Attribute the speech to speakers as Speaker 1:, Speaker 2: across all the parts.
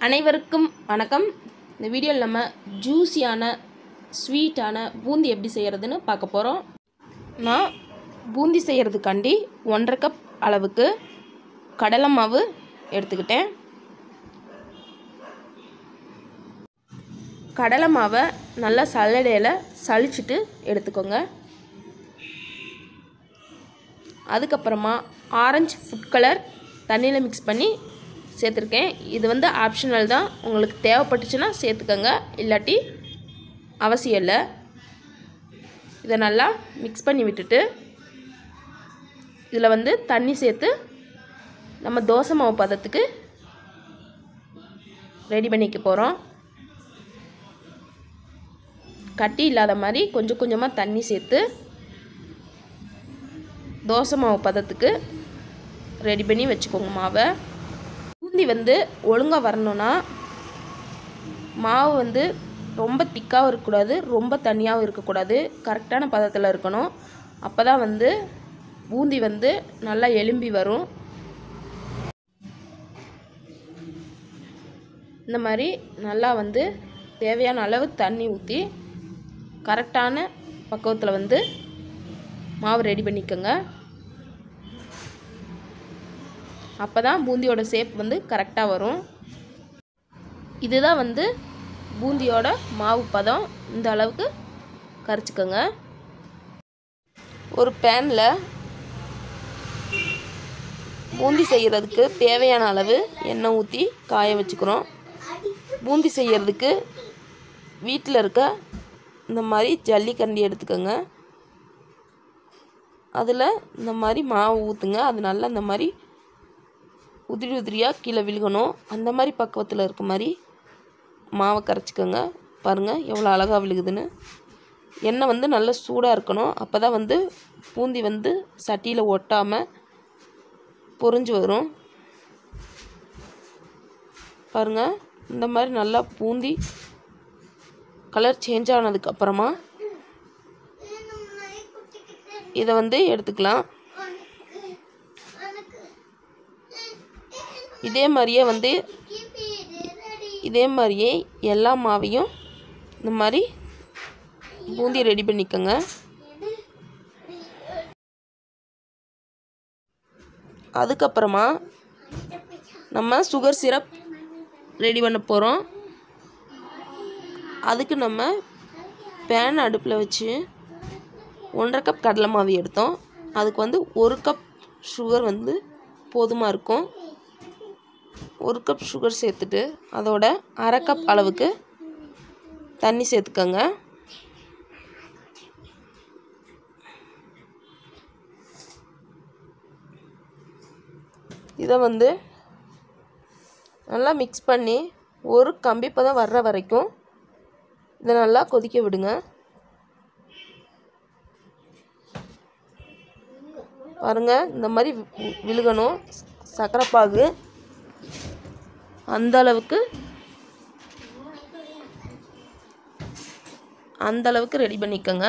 Speaker 1: அனைவருக்கும் வணக்கம் இந்த வீடியோவில் நம்ம ஜூஸியான ஸ்வீட்டான பூந்தி எப்படி செய்கிறதுன்னு பார்க்க போகிறோம் நான் பூந்தி செய்கிறதுக்காண்டி ஒன்றரை கப் அளவுக்கு கடலை மாவு எடுத்துக்கிட்டேன் கடலை மாவை நல்லா சல்லடையில் சலிச்சிட்டு எடுத்துக்கோங்க அதுக்கப்புறமா ஆரஞ்சு ஃபுட் கலர் தண்ணியில் மிக்ஸ் பண்ணி சேர்த்துருக்கேன் இது வந்து ஆப்ஷனல் தான் உங்களுக்கு தேவைப்பட்டுச்சுன்னா சேர்த்துக்கோங்க இல்லாட்டி அவசியம் இல்லை இதை நல்லா மிக்ஸ் பண்ணி விட்டுட்டு இதில் வந்து தண்ணி சேர்த்து நம்ம தோசை மாவு பதத்துக்கு ரெடி பண்ணிக்க போகிறோம் கட்டி இல்லாத மாதிரி கொஞ்சம் கொஞ்சமாக தண்ணி சேர்த்து தோசை மாவு பதத்துக்கு ரெடி பண்ணி வச்சுக்கோங்க மாவை பூந்தி வந்து ஒழுங்காக வரணும்னா மாவு வந்து ரொம்ப திக்காகவும் இருக்கக்கூடாது ரொம்ப தண்ணியாகவும் இருக்கக்கூடாது கரெக்டான பதத்தில் இருக்கணும் அப்போ தான் வந்து பூந்தி வந்து நல்லா எலும்பி வரும் இந்த மாதிரி நல்லா வந்து தேவையான அளவு தண்ணி ஊற்றி கரெக்டான பக்குவத்தில் வந்து மாவு ரெடி பண்ணிக்கோங்க அப்போ தான் பூந்தியோட ஷேப் வந்து கரெக்டாக வரும் இதுதான் வந்து பூந்தியோட மாவு பதம் இந்த அளவுக்கு கரைச்சிக்கோங்க ஒரு பேனில் பூந்தி செய்கிறதுக்கு தேவையான அளவு எண்ணெய் ஊற்றி காய வச்சுக்கிறோம் பூந்தி செய்கிறதுக்கு வீட்டில் இருக்க இந்த மாதிரி ஜல்லிக்கரண்டி எடுத்துக்கோங்க அதில் இந்த மாதிரி மாவு ஊற்றுங்க அது நல்லா இந்த மாதிரி உதிரி உதிரியாக கீழே விழுகணும் அந்த மாதிரி பக்குவத்தில் இருக்க மாதிரி மாவை கரைச்சிக்கோங்க பாருங்கள் எவ்வளோ அழகாக விழுகுதுன்னு எண்ணெய் வந்து நல்லா சூடாக இருக்கணும் அப்போ தான் வந்து பூந்தி வந்து சட்டியில் ஒட்டாமல் பொறிஞ்சு வரும் பாருங்கள் இந்த மாதிரி நல்லா பூந்தி கலர் சேஞ்ச் ஆனதுக்கப்புறமா இதை வந்து எடுத்துக்கலாம் இதே மாதிரியே வந்து இதே மாதிரியே எல்லா மாவையும் இந்த மாதிரி பூந்தி ரெடி பண்ணிக்கோங்க அதுக்கப்புறமா நம்ம சுகர் சிரப் ரெடி பண்ண போகிறோம் அதுக்கு நம்ம பேன் அடுப்பில் வச்சு ஒன்றரை கப் கடலை மாவு எடுத்தோம் அதுக்கு வந்து ஒரு கப் சுகர் வந்து போதுமாக இருக்கும் ஒரு கப் சுகர் சேர்த்துட்டு அதோட அரை கப் அளவுக்கு தண்ணி சேர்த்துக்கோங்க இதை வந்து நல்லா மிக்ஸ் பண்ணி ஒரு கம்பி பதம் வர்ற வரைக்கும் இதை நல்லா கொதிக்க விடுங்க பாருங்கள் இந்த மாதிரி வி- விழுகணும் சக்கரைப்பாகு அந்த அளவுக்கு அந்த அளவுக்கு ரெடி பண்ணிக்கோங்க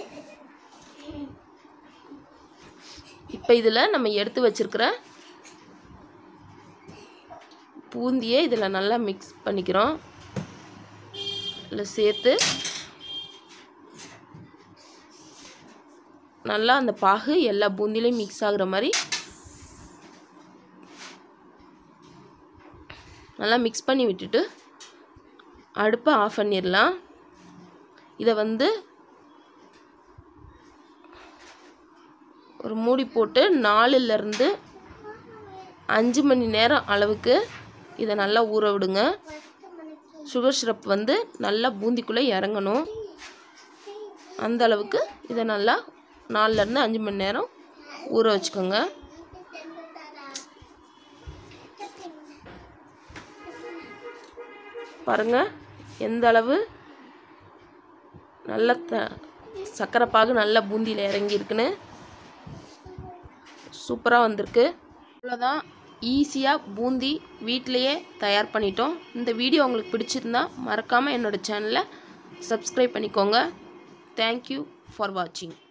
Speaker 1: இப்போ இதில் நம்ம எடுத்து வச்சிருக்கிற பூந்தியை இதில் நல்லா மிக்ஸ் பண்ணிக்கிறோம் இதில் சேர்த்து நல்லா அந்த பாகு எல்லா பூந்திலையும் மிக்ஸ் ஆகுற மாதிரி நல்லா மிக்ஸ் பண்ணி விட்டுட்டு அடுப்பை ஆஃப் பண்ணிடலாம் இதை வந்து ஒரு மூடி போட்டு நாலுலேருந்து அஞ்சு மணி நேரம் அளவுக்கு இதை நல்லா ஊற விடுங்க சுகர் சிரப் வந்து நல்லா பூந்திக்குள்ளே இறங்கணும் அந்த அளவுக்கு இதை நல்லா நாலுலேருந்து அஞ்சு மணி நேரம் ஊற வச்சுக்கோங்க பாருங்கள் எந்த அளவு நல்ல த சர்க்கரை பாகு நல்ல பூந்தியில் இறங்கி இருக்குன்னு சூப்பராக வந்திருக்கு அவ்வளோதான் ஈஸியாக பூந்தி வீட்டிலையே தயார் பண்ணிட்டோம் இந்த வீடியோ உங்களுக்கு பிடிச்சிருந்தா மறக்காமல் என்னோடய சேனலை சப்ஸ்கிரைப் பண்ணிக்கோங்க தேங்க்யூ ஃபார் வாட்சிங்